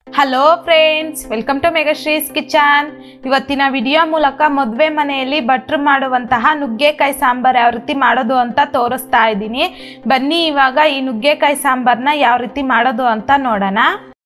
hello friends welcome to ಮೆಗಾಶ್ರೀಸ್ kitchen ಇವತ್ತಿನ video ಮೂಲಕ ಮದುವೆ ಮನೆಯಲ್ಲಿ ಭಟ್ರು ಮಾಡುವಂತಹ ನುಗ್ಗೆಕಾಯಿ ಸಾಂಬಾರ್ ಯಾವ ರೀತಿ ಮಾಡೋದು ಅಂತ ತೋರಿಸ್ತಾ ಇದ್ದೀನಿ ಬನ್ನಿ ಇವಾಗ ಈ ನುಗ್ಗೆಕಾಯಿ ಸಾಂಬಾರ್ನ ಯಾವ ರೀತಿ ಮಾಡೋದು ಅಂತ ನೋಡೋಣ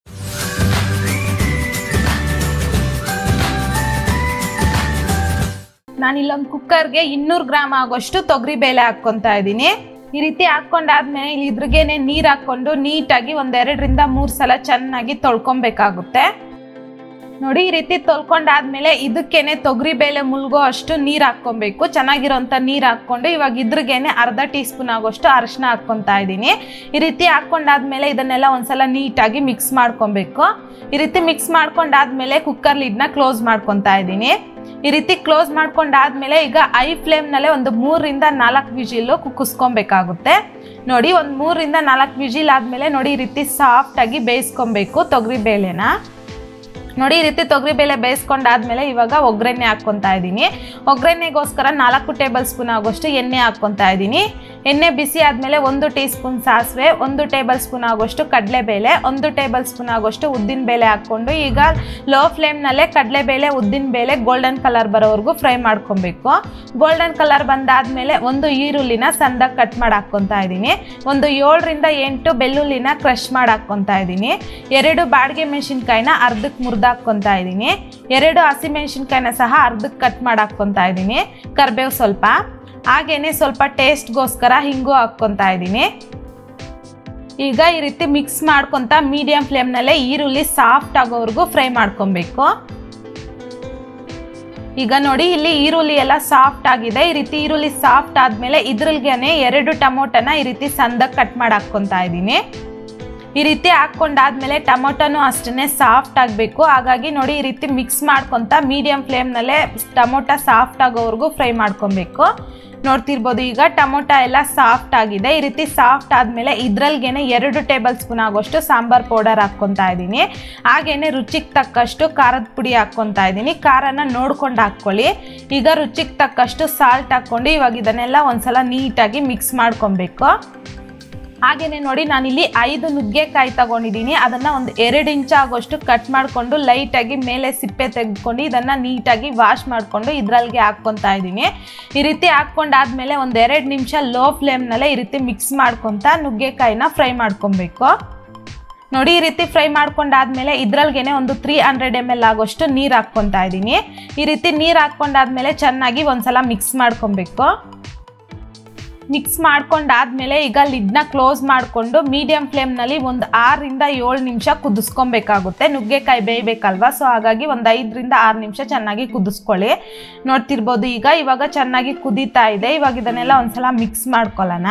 ನಾನಿಲ್ಲೊಂದು ಕುಕ್ಕರ್ಗೆ ಇನ್ನೂರು ಗ್ರಾಮ್ ಆಗೋಷ್ಟು ತೊಗರಿ ಬೇಳೆ ಹಾಕ್ಕೊತಾ ಇದ್ದೀನಿ ಈ ರೀತಿ ಹಾಕ್ಕೊಂಡಾದ್ಮೇಲೆ ಇಲ್ಲಿ ಇದ್ರಿಗೇನೆ ನೀರು ಹಾಕ್ಕೊಂಡು ನೀಟಾಗಿ ಒಂದೆರಡರಿಂದ ಮೂರು ಸಲ ಚೆನ್ನಾಗಿ ತೊಳ್ಕೊಬೇಕಾಗುತ್ತೆ ನೋಡಿ ಈ ರೀತಿ ತೊಳ್ಕೊಂಡಾದ್ಮೇಲೆ ಇದಕ್ಕೇನೆ ತೊಗರಿ ಬೇಳೆ ಮುಳುಗೋ ಅಷ್ಟು ನೀರು ಹಾಕ್ಕೊಬೇಕು ಚೆನ್ನಾಗಿರೋಂಥ ನೀರು ಹಾಕ್ಕೊಂಡು ಇವಾಗ ಇದ್ರಿಗೇನೆ ಅರ್ಧ ಟೀ ಸ್ಪೂನ್ ಆಗೋಷ್ಟು ಅರಿಶಿನ ಹಾಕ್ಕೊತಾ ಇದ್ದೀನಿ ಈ ರೀತಿ ಹಾಕ್ಕೊಂಡಾದ್ಮೇಲೆ ಇದನ್ನೆಲ್ಲ ಒಂದ್ಸಲ ನೀಟಾಗಿ ಮಿಕ್ಸ್ ಮಾಡ್ಕೊಬೇಕು ಈ ರೀತಿ ಮಿಕ್ಸ್ ಮಾಡ್ಕೊಂಡಾದ್ಮೇಲೆ ಕುಕ್ಕರ್ ಲಿಡ್ನ ಕ್ಲೋಸ್ ಮಾಡ್ಕೊತಾ ಇದ್ದೀನಿ ಈ ರೀತಿ ಕ್ಲೋಸ್ ಮಾಡ್ಕೊಂಡಾದ್ಮೇಲೆ ಈಗ ಐ ಫ್ಲೇಮ್ನಲ್ಲೇ ಒಂದು ಮೂರರಿಂದ ನಾಲ್ಕು ವಿಜಿಲು ಕುಕ್ಕಿಸ್ಕೊಬೇಕಾಗುತ್ತೆ ನೋಡಿ ಒಂದು ಮೂರರಿಂದ ನಾಲ್ಕು ವಿಜಿಲ್ ಆದಮೇಲೆ ನೋಡಿ ಈ ರೀತಿ ಸಾಫ್ಟಾಗಿ ಬೇಯಿಸ್ಕೊಬೇಕು ತೊಗರಿ ಬೇಳೆನ ನೋಡಿ ಈ ರೀತಿ ತೊಗರಿಬೇಳೆ ಬೇಯಿಸ್ಕೊಂಡಾದ್ಮೇಲೆ ಇವಾಗ ಒಗ್ಗರಣೆ ಹಾಕ್ಕೊತಾ ಇದ್ದೀನಿ ಒಗ್ಗರಣೆಗೋಸ್ಕರ ನಾಲ್ಕು ಟೇಬಲ್ ಸ್ಪೂನ್ ಆಗೋಷ್ಟು ಎಣ್ಣೆ ಹಾಕ್ಕೊತಾ ಇದ್ದೀನಿ ಎಣ್ಣೆ ಬಿಸಿ ಆದಮೇಲೆ ಒಂದು ಟೀ ಸ್ಪೂನ್ ಸಾಸಿವೆ ಒಂದು ಟೇಬಲ್ ಸ್ಪೂನ್ ಆಗೋಷ್ಟು ಕಡಲೆಬೇಳೆ ಒಂದು ಟೇಬಲ್ ಸ್ಪೂನ್ ಆಗೋಷ್ಟು ಉದ್ದಿನ ಬೇಳೆ ಹಾಕ್ಕೊಂಡು ಈಗ ಲೋ ಫ್ಲೇಮ್ನಲ್ಲೇ ಕಡಲೆಬೇಳೆ ಉದ್ದಿನ ಬೇಳೆ ಗೋಲ್ಡನ್ ಕಲರ್ ಬರೋವರೆಗೂ ಫ್ರೈ ಮಾಡ್ಕೊಬೇಕು ಗೋಲ್ಡನ್ ಕಲರ್ ಬಂದಾದ್ಮೇಲೆ ಒಂದು ಈರುಳ್ಳಿನ ಸಣ್ಣದಾಗಿ ಕಟ್ ಮಾಡಿ ಹಾಕ್ಕೊತಾ ಇದ್ದೀನಿ ಒಂದು ಏಳರಿಂದ ಎಂಟು ಬೆಳ್ಳುಳ್ಳಿನ ಕ್ರಷ್ ಮಾಡಿ ಹಾಕ್ಕೊತಾ ಇದ್ದೀನಿ ಎರಡು ಬಾಡಿಗೆ ಮೆಣಸಿನ್ಕಾಯಿನ ಅರ್ಧಕ್ಕೆ ಮುರಿದು ಹಾಕ್ಕೊತಾ ಇದ್ದೀನಿ ಎರಡು ಹಸಿಮೆಣಸಿನ್ಕಾಯಿನ ಸಹ ಅರ್ಧಕ್ಕೆ ಕಟ್ ಮಾಡಿ ಹಾಕ್ಕೊತಾ ಇದ್ದೀನಿ ಕರ್ಬೇವು ಸ್ವಲ್ಪ ಹಾಗೇನೆ ಸ್ವಲ್ಪ ಟೇಸ್ಟ್ಗೋಸ್ಕರ ಹಿಂಗು ಹಾಕ್ಕೊತಾ ಇದ್ದೀನಿ ಈಗ ಈ ರೀತಿ ಮಿಕ್ಸ್ ಮಾಡ್ಕೊತ ಮೀಡಿಯಂ ಫ್ಲೇಮ್ನಲ್ಲೇ ಈರುಳ್ಳಿ ಸಾಫ್ಟ್ ಆಗೋವರೆಗೂ ಫ್ರೈ ಮಾಡ್ಕೊಬೇಕು ಈಗ ನೋಡಿ ಇಲ್ಲಿ ಈರುಳ್ಳಿ ಎಲ್ಲ ಸಾಫ್ಟ್ ಆಗಿದೆ ಈ ರೀತಿ ಈರುಳ್ಳಿ ಸಾಫ್ಟ್ ಆದಮೇಲೆ ಇದ್ರಲ್ಗೇನೆ ಎರಡು ಟೊಮೊಟೊನ ಈ ರೀತಿ ಸಣ್ಣದಾಗಿ ಕಟ್ ಮಾಡಿ ಹಾಕ್ಕೊತಾ ಇದ್ದೀನಿ ಈ ರೀತಿ ಹಾಕ್ಕೊಂಡಾದ್ಮೇಲೆ ಟೊಮೊಟೊನು ಅಷ್ಟೇ ಸಾಫ್ಟ್ ಆಗಬೇಕು ಹಾಗಾಗಿ ನೋಡಿ ಈ ರೀತಿ ಮಿಕ್ಸ್ ಮಾಡ್ಕೊತ ಮೀಡಿಯಂ ಫ್ಲೇಮ್ನಲ್ಲೇ ಟೊಮೊಟೊ ಸಾಫ್ಟ್ ಆಗೋವರೆಗೂ ಫ್ರೈ ಮಾಡ್ಕೊಬೇಕು ನೋಡ್ತಿರ್ಬೋದು ಈಗ ಟೊಮೊಟೊ ಎಲ್ಲ ಸಾಫ್ಟ್ ಆಗಿದೆ ಈ ರೀತಿ ಸಾಫ್ಟ್ ಆದಮೇಲೆ ಇದ್ರಲ್ಗೇನೆ ಎರಡು ಟೇಬಲ್ ಸ್ಪೂನ್ ಆಗೋಷ್ಟು ಸಾಂಬಾರ್ ಪೌಡರ್ ಹಾಕ್ಕೊತಾ ಇದ್ದೀನಿ ಹಾಗೇನೆ ರುಚಿಗೆ ತಕ್ಕಷ್ಟು ಖಾರದ ಪುಡಿ ಹಾಕ್ಕೊತಾ ಇದ್ದೀನಿ ಖಾರನ ನೋಡ್ಕೊಂಡು ಹಾಕ್ಕೊಳ್ಳಿ ಈಗ ರುಚಿಗೆ ತಕ್ಕಷ್ಟು ಸಾಲ್ಟ್ ಹಾಕ್ಕೊಂಡು ಇವಾಗ ಇದನ್ನೆಲ್ಲ ಒಂದ್ಸಲ ನೀಟಾಗಿ ಮಿಕ್ಸ್ ಮಾಡ್ಕೊಬೇಕು ಹಾಗೇನೆ ನೋಡಿ ನಾನಿಲ್ಲಿ ಐದು ನುಗ್ಗೆಕಾಯಿ ತಗೊಂಡಿದ್ದೀನಿ ಅದನ್ನು ಒಂದು ಎರಡು ಇಂಚ್ ಆಗೋಷ್ಟು ಕಟ್ ಮಾಡಿಕೊಂಡು ಲೈಟಾಗಿ ಮೇಲೆ ಸಿಪ್ಪೆ ತೆಗೆದುಕೊಂಡು ಇದನ್ನು ನೀಟಾಗಿ ವಾಶ್ ಮಾಡಿಕೊಂಡು ಇದ್ರಲ್ಗೆ ಹಾಕ್ಕೊತಾ ಇದ್ದೀನಿ ಈ ರೀತಿ ಹಾಕ್ಕೊಂಡಾದ್ಮೇಲೆ ಒಂದು ಎರಡು ನಿಮಿಷ ಲೋ ಫ್ಲೇಮ್ನಲ್ಲೇ ಈ ರೀತಿ ಮಿಕ್ಸ್ ಮಾಡ್ಕೊತ ನುಗ್ಗೆಕಾಯಿನ ಫ್ರೈ ಮಾಡ್ಕೊಬೇಕು ನೋಡಿ ಈ ರೀತಿ ಫ್ರೈ ಮಾಡ್ಕೊಂಡಾದ್ಮೇಲೆ ಇದ್ರಲ್ಗೇನೆ ಒಂದು ತ್ರೀ ಹಂಡ್ರೆಡ್ ಎಮ್ ಎಲ್ ಆಗೋಷ್ಟು ನೀರು ಹಾಕ್ಕೊತಾ ಇದ್ದೀನಿ ಈ ರೀತಿ ನೀರು ಹಾಕ್ಕೊಂಡಾದ್ಮೇಲೆ ಚೆನ್ನಾಗಿ ಒಂದ್ಸಲ ಮಿಕ್ಸ್ ಮಾಡ್ಕೊಬೇಕು ಮಿಕ್ಸ್ ಮಾಡ್ಕೊಂಡಾದ್ಮೇಲೆ ಈಗ ಲಿಡ್ನ ಕ್ಲೋಸ್ ಮಾಡಿಕೊಂಡು ಮೀಡಿಯಂ ಫ್ಲೇಮ್ನಲ್ಲಿ ಒಂದು ಆರರಿಂದ ಏಳು ನಿಮಿಷ ಕುದಿಸ್ಕೊಬೇಕಾಗುತ್ತೆ ನುಗ್ಗೆಕಾಯಿ ಬೇಯಬೇಕಲ್ವಾ ಸೊ ಹಾಗಾಗಿ ಒಂದು ಐದರಿಂದ ಆರು ನಿಮಿಷ ಚೆನ್ನಾಗಿ ಕುದಿಸ್ಕೊಳ್ಳಿ ನೋಡ್ತಿರ್ಬೋದು ಈಗ ಇವಾಗ ಚೆನ್ನಾಗಿ ಕುದೀತಾ ಇದೆ ಇವಾಗ ಇದನ್ನೆಲ್ಲ ಒಂದ್ಸಲ ಮಿಕ್ಸ್ ಮಾಡ್ಕೊಳ್ಳೋಣ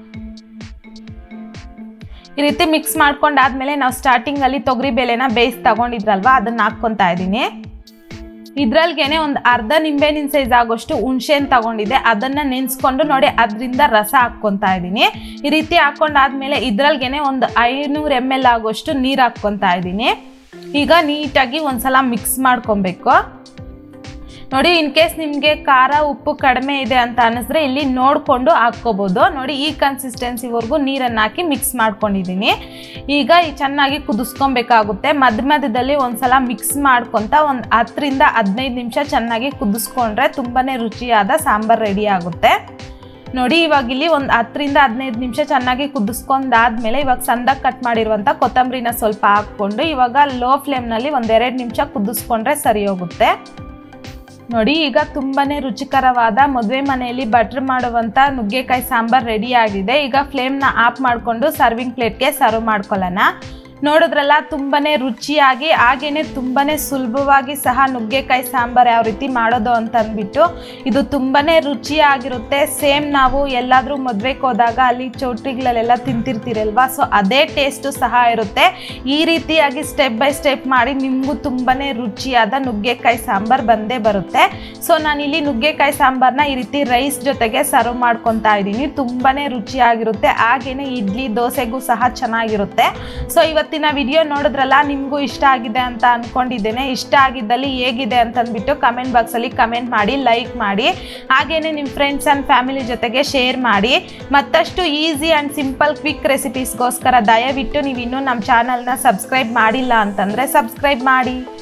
ಈ ರೀತಿ ಮಿಕ್ಸ್ ಮಾಡ್ಕೊಂಡಾದ್ಮೇಲೆ ನಾವು ಸ್ಟಾರ್ಟಿಂಗಲ್ಲಿ ತೊಗರಿ ಬೇಳೆನ ಬೇಯಿಸಿ ತಗೊಂಡಿದ್ರಲ್ವಾ ಅದನ್ನ ಹಾಕ್ಕೊತಾ ಇದ್ದೀನಿ ಇದ್ರಲ್ಗೇನೆ ಒಂದು ಅರ್ಧ ನಿಂಬೆಹಣ್ಣಿನ ಸೈಜ್ ಆಗೋಷ್ಟು ಹುಣ್ಸೆನ್ ತಗೊಂಡಿದ್ದೆ ಅದನ್ನ ನೆನೆಸ್ಕೊಂಡು ನೋಡಿ ಅದರಿಂದ ರಸ ಹಾಕ್ಕೊತಾ ಇದ್ದೀನಿ ಈ ರೀತಿ ಹಾಕೊಂಡಾದ್ಮೇಲೆ ಇದ್ರಲ್ಗೇನೆ ಒಂದು ಐನೂರು ಎಮ್ ಎಲ್ ಆಗೋಷ್ಟು ನೀರು ಹಾಕ್ಕೊತಾ ಇದ್ದೀನಿ ಈಗ ನೀಟಾಗಿ ಒಂದ್ಸಲ ಮಿಕ್ಸ್ ಮಾಡ್ಕೊಬೇಕು ನೋಡಿ ಇನ್ ಕೇಸ್ ನಿಮಗೆ ಖಾರ ಉಪ್ಪು ಕಡಿಮೆ ಇದೆ ಅಂತ ಅನ್ನಿಸಿದ್ರೆ ಇಲ್ಲಿ ನೋಡಿಕೊಂಡು ಹಾಕ್ಕೋಬೋದು ನೋಡಿ ಈ ಕನ್ಸಿಸ್ಟೆನ್ಸಿವರೆಗೂ ನೀರನ್ನು ಹಾಕಿ ಮಿಕ್ಸ್ ಮಾಡ್ಕೊಂಡಿದ್ದೀನಿ ಈಗ ಈ ಚೆನ್ನಾಗಿ ಕುದಿಸ್ಕೊಬೇಕಾಗುತ್ತೆ ಮಧ್ಯ ಮಧ್ಯದಲ್ಲಿ ಒಂದ್ಸಲ ಮಿಕ್ಸ್ ಮಾಡ್ಕೊತ ಒಂದು ಹತ್ತರಿಂದ ಹದಿನೈದು ನಿಮಿಷ ಚೆನ್ನಾಗಿ ಕುದಿಸ್ಕೊಂಡ್ರೆ ತುಂಬಾ ರುಚಿಯಾದ ಸಾಂಬಾರು ರೆಡಿ ಆಗುತ್ತೆ ನೋಡಿ ಇವಾಗ ಇಲ್ಲಿ ಒಂದು ಹತ್ತರಿಂದ ಹದಿನೈದು ನಿಮಿಷ ಚೆನ್ನಾಗಿ ಕುದಿಸ್ಕೊಂಡಾದ್ಮೇಲೆ ಇವಾಗ ಸಣ್ಣದಾಗಿ ಕಟ್ ಮಾಡಿರುವಂಥ ಕೊತ್ತಂಬರಿನ ಸ್ವಲ್ಪ ಹಾಕ್ಕೊಂಡು ಇವಾಗ ಲೋ ಫ್ಲೇಮ್ನಲ್ಲಿ ಒಂದೆರಡು ನಿಮಿಷ ಕುದಿಸ್ಕೊಂಡ್ರೆ ಸರಿ ಹೋಗುತ್ತೆ ನೋಡಿ ಈಗ ತುಂಬಾನೇ ರುಚಿಕರವಾದ ಮದುವೆ ಮನೆಯಲ್ಲಿ ಬಟ್ರ್ ಮಾಡುವಂಥ ನುಗ್ಗೆಕಾಯಿ ಸಾಂಬಾರ್ ರೆಡಿ ಆಗಿದೆ ಈಗ ಫ್ಲೇಮ್ನ ಆಫ್ ಮಾಡಿಕೊಂಡು ಸರ್ವಿಂಗ್ ಪ್ಲೇಟ್ಗೆ ಸರ್ವ್ ಮಾಡ್ಕೊಳ್ಳೋಣ ನೋಡಿದ್ರಲ್ಲ ತುಂಬಾನೇ ರುಚಿಯಾಗಿ ಹಾಗೇನೆ ತುಂಬಾನೇ ಸುಲಭವಾಗಿ ಸಹ ನುಗ್ಗೆಕಾಯಿ ಸಾಂಬಾರ್ ಯಾವ ರೀತಿ ಮಾಡೋದು ಅಂತ ಅಂದ್ಬಿಟ್ಟು ಇದು ತುಂಬಾನೇ ರುಚಿಯಾಗಿರುತ್ತೆ ಸೇಮ್ ನಾವು ಎಲ್ಲಾದರೂ ಮದುವೆಗೆ ಹೋದಾಗ ಅಲ್ಲಿ ಚೌಟ್ರಿಗಳಲ್ಲೆಲ್ಲ ತಿಂತಿರ್ತೀರಲ್ವಾ ಸೊ ಅದೇ ಟೇಸ್ಟು ಸಹ ಇರುತ್ತೆ ಈ ರೀತಿಯಾಗಿ ಸ್ಟೆಪ್ ಬೈ ಸ್ಟೆಪ್ ಮಾಡಿ ನಿಮಗೂ ತುಂಬಾನೇ ರುಚಿಯಾದ ನುಗ್ಗೆಕಾಯಿ ಸಾಂಬಾರ್ ಬಂದೇ ಬರುತ್ತೆ ಸೊ ನಾನಿಲ್ಲಿ ನುಗ್ಗೆಕಾಯಿ ಸಾಂಬಾರ್ನ ಈ ರೀತಿ ರೈಸ್ ಜೊತೆಗೆ ಸರ್ವ್ ಮಾಡ್ಕೊತಾ ಇದ್ದೀನಿ ತುಂಬಾನೇ ರುಚಿಯಾಗಿರುತ್ತೆ ಹಾಗೇನೆ ಇಡ್ಲಿ ದೋಸೆಗೂ ಸಹ ಚೆನ್ನಾಗಿರುತ್ತೆ ಸೊ ಇವತ್ತಿನ ಇವತ್ತಿನ ವಿಡಿಯೋ ನೋಡಿದ್ರಲ್ಲ ನಿಮಗೂ ಇಷ್ಟ ಆಗಿದೆ ಅಂತ ಅಂದ್ಕೊಂಡಿದ್ದೇನೆ ಇಷ್ಟ ಆಗಿದ್ದಲ್ಲಿ ಹೇಗಿದೆ ಅಂತಂದ್ಬಿಟ್ಟು ಕಮೆಂಟ್ ಬಾಕ್ಸಲ್ಲಿ ಕಮೆಂಟ್ ಮಾಡಿ ಲೈಕ್ ಮಾಡಿ ಹಾಗೆಯೇ ನಿಮ್ಮ ಫ್ರೆಂಡ್ಸ್ ಆ್ಯಂಡ್ ಫ್ಯಾಮಿಲಿ ಜೊತೆಗೆ ಶೇರ್ ಮಾಡಿ ಮತ್ತಷ್ಟು ಈಸಿ ಆ್ಯಂಡ್ ಸಿಂಪಲ್ ಕ್ವಿಕ್ ರೆಸಿಪೀಸ್ಗೋಸ್ಕರ ದಯವಿಟ್ಟು ನೀವು ಇನ್ನೂ ನಮ್ಮ ಚಾನಲ್ನ ಸಬ್ಸ್ಕ್ರೈಬ್ ಮಾಡಿಲ್ಲ ಅಂತಂದರೆ ಸಬ್ಸ್ಕ್ರೈಬ್ ಮಾಡಿ